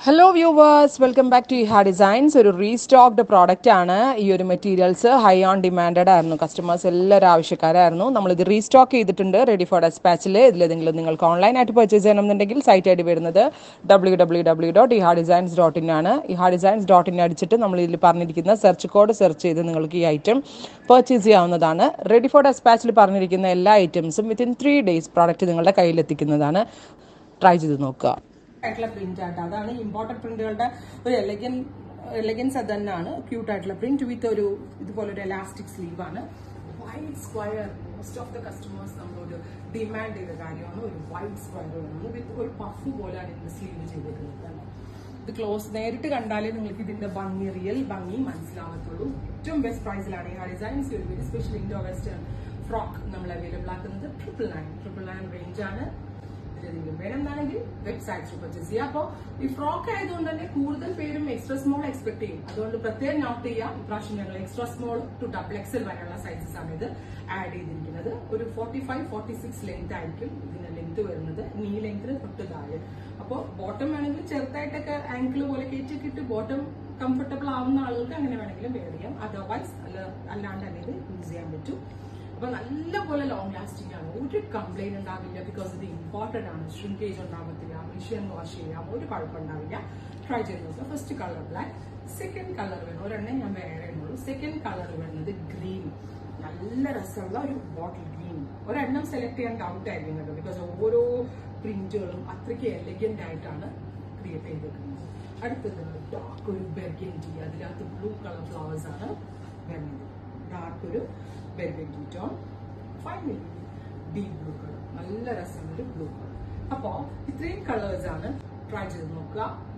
hello viewers welcome back to Iha designs ഒരു restocked product ആണ് ഈ ഒരു മെറ്റീരിയൽസ് ഹൈ ഓൺ ഡിമാൻഡഡ് ആയിരുന്നു കസ്റ്റമേഴ്സ് എല്ലാവരും ആവശ്യക്കാരായിരുന്നു നമ്മളിത് റീസ്റ്റോക്ക് ചെയ്തിട്ടുണ്ട് റെഡി ഫോർ ഡെസ്പാച്ചിൽ ഇതിലേതെങ്കിലും നിങ്ങൾക്ക് ഓൺലൈനായിട്ട് പർച്ചേസ് ചെയ്യണമെന്നുണ്ടെങ്കിൽ സൈറ്റ് ഐ ഡി വരുന്നത് W W W dot Iha designs dot in ആണ് ഇഹാ ഡിസൈൻസ് ഡോട്ട് ഇൻ അടിച്ചിട്ട് നമ്മൾ ഇതിൽ പറഞ്ഞിരിക്കുന്ന സെർച്ച് കോഡ് സെർച്ച് ചെയ്ത് നിങ്ങൾക്ക് ഈ ഐറ്റം പർച്ചേസ് ചെയ്യാവുന്നതാണ് റെഡി ഫോർ ഡെസ്പാച്ചിൽ പറഞ്ഞിരിക്കുന്ന എല്ലാ ഐറ്റംസും വിത്തിൻ ത്രീ ഡേയ്സ് പ്രോഡക്റ്റ് നിങ്ങളുടെ കയ്യിലെത്തിക്കുന്നതാണ് ട്രൈ ചെയ്ത് നോക്കുക ആയിട്ടുള്ള പ്രിന്റ് ആയിട്ട് അതാണ് ഇമ്പോർട്ടന്റ് പ്രിന്റുകളുടെ ഒരു എലഗൻ എലഗൻസ് അത് തന്നെയാണ് ക്യൂട്ട് ആയിട്ടുള്ള പ്രിന്റ് വിത്ത് ഒരു ഇതുപോലെ ഒരു എലാസ്റ്റിക് സ്ലീവ് ആണ് white square most of the customers നമ്മളോട് ഡിമാൻഡ് ചെയ്ത കാര്യമാണ് ഒരു വൈറ്റ് സ്ക്വയർ വേണം വിത്ത് ഒരു പഫ് പോലെയാണ് ഇതിന്റെ സ്ലീവ് ചെയ്തിട്ടുള്ളത് ഇത് ക്ലോസ് നേരിട്ട് കണ്ടാലേ നിങ്ങൾക്ക് ഇതിന്റെ ഭംഗി റിയൽ ഭംഗി മനസ്സിലാവത്തുള്ളൂ ഏറ്റവും ബെസ്റ്റ് പ്രൈസിലാണ് ഈ ഡിസൈൻസ് ഒരു very special Indo western frock നമ്മൾ അവൈലബിൾ ആക്കുന്നത് triple nine triple nine range ആണ് ഇതിലെന്തെങ്കിലും വേണമെന്നാണെങ്കിൽ വെബ്സൈറ്റ്സ് പർച്ചേസ് ചെയ്യുക അപ്പോൾ ഈ ഫ്രോക്ക് ആയതുകൊണ്ട് തന്നെ കൂടുതൽ പേരും എക്സ്ട്രാ സ്മോൾ എക്സ്പെക്ട് ചെയ്യും അതുകൊണ്ട് പ്രത്യേകം നോട്ട് ചെയ്യാം ഇപ്രാവശ്യം ഞങ്ങൾ extra small to double XL വരെയുള്ള സൈസസ് ആണ് ഇത് ആഡ് ചെയ്തിരിക്കുന്നത് ഒരു forty five forty six length ആയിരിക്കും ഇതിന്റെ ലെങ്ത് വരുന്നത് നീ ലെങ്ത്തിന് തൊട്ട് താഴെ അപ്പോൾ ബോട്ടം വേണമെങ്കിൽ ചെറുതായിട്ടൊക്കെ ആങ്കിൾ പോലെ കയറ്റിക്കിട്ട് ബോട്ടം കംഫർട്ടബിൾ ആവുന്ന ആളുകൾക്ക് അങ്ങനെ വേണമെങ്കിലും വെയർ ചെയ്യാം അതർവൈസ് അല്ല അല്ലാണ്ട് തന്നെ ഇത് യൂസ് ചെയ്യാൻ പറ്റും അപ്പൊ നല്ലപോലെ ലോങ് ലാസ്റ്റിംഗ് ആണ് ഒരു കംപ്ലൈന്റ് ഉണ്ടാവില്ല ബിക്കോസ് ഇത് ഇമ്പോർട്ടന്റ് ആണ് ഷ്രിങ്കേജ് ഉണ്ടാവത്തില്ല മെഷീൻ വാഷ് ചെയ്യാം ഒരു കുഴപ്പം ഉണ്ടാവില്ല ട്രൈ ചെയ്ത് നോക്കുക first colour black second colour വേണം ഒരെണ്ണം ഞാൻ വേറെ ഉള്ളൂ സെക്കൻഡ് കളർ വരുന്നത് ഗ്രീൻ നല്ല രസമുള്ള ഒരു ബോട്ടിൽ ഗ്രീൻ ഒരെണ്ണം സെലക്ട് ചെയ്യാൻ ഡൗട്ട് ആയിരിക്കും കേട്ടോ ബിക്കോസ് ഓരോ പ്രിന്റുകളും അത്രയ്ക്ക് എലഗന്റ് ആയിട്ടാണ് ക്രിയേറ്റ് ചെയ്തിരിക്കുന്നത് അടുത്തത് ഡാർക്ക് ഒരു ബെർഗൻറ്റി അതിനകത്ത് ബ്ലൂ കളർ ഫ്ലവേഴ്സ് ആണ് വരുന്നത് ഡാർക്ക് ഒരു burgundy tone finally deep blue colour നല്ല രസമുള്ളൊരു ബ്ലൂ കളർ അപ്പോ ഇത്രയും കളേഴ്സ് ആണ് ട്രൈ ചെയ്ത് നോക്കുക